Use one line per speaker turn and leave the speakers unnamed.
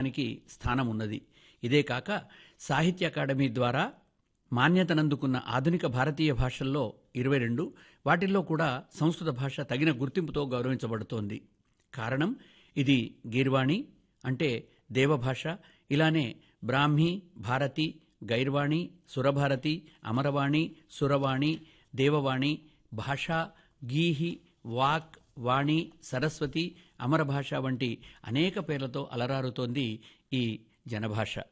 భాషానికి స్థానం ఉన్నది ఇదే కాక సాహిత్య అకాడమీ ద్వారా మాన్యతనందుకున్న ఆధునిక భారతీయ భాషల్లో ఇరవై రెండు వాటిల్లో కూడా సంస్కృత భాష తగిన గుర్తింపుతో గౌరవించబడుతోంది కారణం ఇది గీర్వాణి అంటే దేవభాష ఇలానే బ్రాహ్మి భారతి గైర్వాణి సురభారతి అమరవాణి సురవాణి దేవవాణి భాష గీహి వాక్ వాణి సరస్వతి అమరభాష వంటి అనేక పేర్లతో అలరారుతోంది ఈ జనభాష